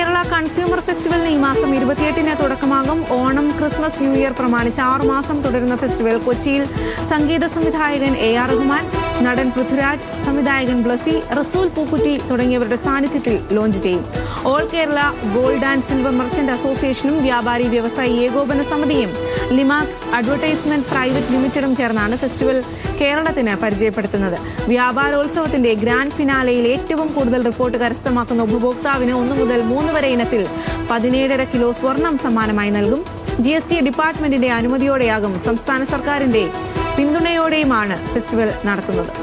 Kerala consumer ഫെസ്റ്റിവലിന് ഈ മാസം ഇരുപത്തിയെട്ടിന് തുടക്കമാകും ഓണം ക്രിസ്മസ് ന്യൂ ഇയർ പ്രമാണിച്ച് ആറുമാസം തുടരുന്ന ഫെസ്റ്റിവൽ കൊച്ചിയിൽ സംഗീത സംവിധായകൻ എ ആർ റഹ്മാൻ നടൻ പൃഥ്വിരാജ് സംവിധായകൻ ബ്ലസി റസൂൽ പൂക്കുറ്റി തുടങ്ങിയവരുടെ സാന്നിധ്യത്തിൽ ലോഞ്ച് ചെയ്യും all Kerala gold and silver merchant അസോസിയേഷനും വ്യാപാരി വ്യവസായി ഏകോപന സമിതിയും ലിമാക്സ് അഡ്വർടൈസ്മെന്റ് പ്രൈവറ്റ് ലിമിറ്റഡും ചേർന്നാണ് ഫെസ്റ്റിവൽ കേരളത്തിന് പരിചയപ്പെടുത്തുന്നത് വ്യാപാരോത്സവത്തിന്റെ ഗ്രാൻഡ് ഫിനാലയിൽ ഏറ്റവും കൂടുതൽ റിപ്പോർട്ട് കരസ്ഥമാക്കുന്ന ഉപഭോക്താവിന് ഒന്നു മുതൽ മൂന്ന് വരെ ഇനത്തിൽ പതിനേഴര കിലോ സ്വർണം സമ്മാനമായി നൽകും ജി എസ് ടി ഡിപ്പാർട്ട്മെന്റിന്റെ അനുമതിയോടെയാകും സംസ്ഥാന സർക്കാരിന്റെ പിന്തുണയോടെയുമാണ് ഫെസ്റ്റിവൽ നടത്തുന്നത്